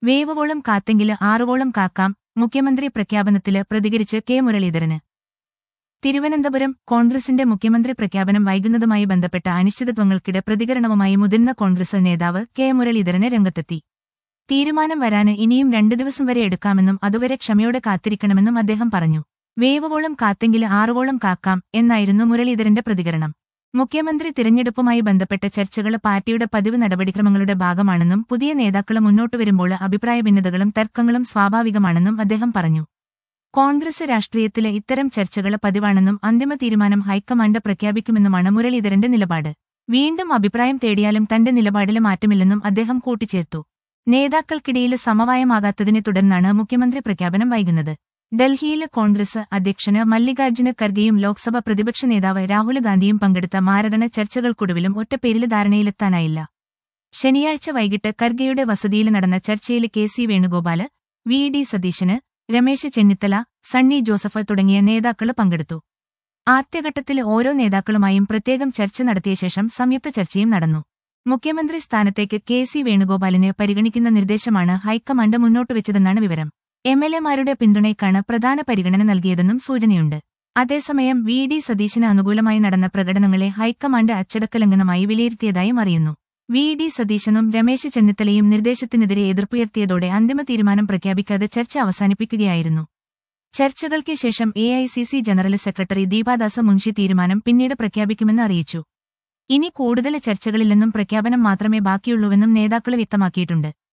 വേവുവോളം കാത്തെങ്കില് ആറുവോളം കാക്കാം മുഖ്യമന്ത്രി പ്രഖ്യാപനത്തില് പ്രതികരിച്ച് കെ മുരളീധരന് തിരുവനന്തപുരം കോൺഗ്രസിന്റെ മുഖ്യമന്ത്രി പ്രഖ്യാപനം വൈകുന്നതുമായി ബന്ധപ്പെട്ട അനിശ്ചിതത്വങ്ങൾക്കിടെ പ്രതികരണവുമായി മുതിർന്ന കോൺഗ്രസ് നേതാവ് കെ മുരളീധരന് രംഗത്തെത്തി തീരുമാനം വരാന് ഇനിയും രണ്ടു ദിവസം വരെ എടുക്കാമെന്നും അതുവരെ ക്ഷമയോടെ കാത്തിരിക്കണമെന്നും അദ്ദേഹം പറഞ്ഞു വേവുവോളം കാത്തെങ്കില് ആറുവോളം കാക്കാം എന്നായിരുന്നു മുരളീധരന്റെ പ്രതികരണം മുഖ്യമന്ത്രി തിരഞ്ഞെടുപ്പുമായി ബന്ധപ്പെട്ട ചർച്ചകൾ പാർട്ടിയുടെ പതിവ് നടപടിക്രമങ്ങളുടെ ഭാഗമാണെന്നും പുതിയ നേതാക്കൾ മുന്നോട്ടു വരുമ്പോൾ അഭിപ്രായ ഭിന്നതകളും തർക്കങ്ങളും സ്വാഭാവികമാണെന്നും അദ്ദേഹം പറഞ്ഞു കോൺഗ്രസ് രാഷ്ട്രീയത്തിലെ ഇത്തരം ചർച്ചകൾ പതിവാണെന്നും അന്തിമ തീരുമാനം ഹൈക്കമാൻഡ് പ്രഖ്യാപിക്കുമെന്നുമാണ് മുരളീധരന്റെ നിലപാട് വീണ്ടും അഭിപ്രായം തേടിയാലും തന്റെ നിലപാടിൽ മാറ്റമില്ലെന്നും അദ്ദേഹം കൂട്ടിച്ചേർത്തു നേതാക്കൾക്കിടയിൽ സമവായമാകാത്തതിനെ തുടർന്നാണ് മുഖ്യമന്ത്രി പ്രഖ്യാപനം വൈകുന്നത് ഡൽഹിയിൽ കോൺഗ്രസ് അധ്യക്ഷന് മല്ലികാർജ്ജുന ഖർഗെയും ലോക്സഭ പ്രതിപക്ഷ നേതാവ് രാഹുൽ ഗാന്ധിയും പങ്കെടുത്ത മാരതണ ചർച്ചകൾക്കൊടുവിലും ഒറ്റപ്പേരിൽ ധാരണയിലെത്താനായില്ല ശനിയാഴ്ച വൈകിട്ട് ഖർഗെയുടെ വസതിയിൽ നടന്ന ചർച്ചയിൽ K C Venugopal V D Satheesan Ramesh Chennithala Sunny Joseph തുടങ്ങിയ നേതാക്കൾ പങ്കെടുത്തു ആദ്യഘട്ടത്തിൽ ഓരോ നേതാക്കളുമായും പ്രത്യേകം ചർച്ച നടത്തിയ ശേഷം സംയുക്ത ചർച്ചയും നടന്നു മുഖ്യമന്ത്രി സ്ഥാനത്തേക്ക് കെ സി വേണുഗോപാലിനെ പരിഗണിക്കുന്ന നിർദ്ദേശമാണ് ഹൈക്കമാൻഡ് മുന്നോട്ടുവച്ചതെന്നാണ് വിവരം എം എൽ എമാരുടെ പിന്തുണയ്ക്കാണ് പ്രധാന പരിഗണന നൽകിയതെന്നും സൂചനയുണ്ട് അതേസമയം വി ഡി സതീശന് അനുകൂലമായി നടന്ന പ്രകടനങ്ങളെ ഹൈക്കമാൻഡ് അച്ചടക്കലംഘനമായി വിലയിരുത്തിയതായും അറിയുന്നു വി ഡി സതീശനും രമേശ് ചെന്നിത്തലയും നിർദ്ദേശത്തിനെതിരെ എതിർപ്പുയർത്തിയതോടെ അന്തിമ തീരുമാനം പ്രഖ്യാപിക്കാതെ ചർച്ച അവസാനിപ്പിക്കുകയായിരുന്നു ചർച്ചകൾക്ക് ശേഷം A I C C general secretary Deepa Das Munshi തീരുമാനം പിന്നീട് പ്രഖ്യാപിക്കുമെന്ന് അറിയിച്ചു ഇനി കൂടുതൽ ചർച്ചകളില്ലെന്നും പ്രഖ്യാപനം മാത്രമേ ബാക്കിയുള്ളൂവെന്നും നേതാക്കൾ വ്യക്തമാക്കിയിട്ടുണ്ട്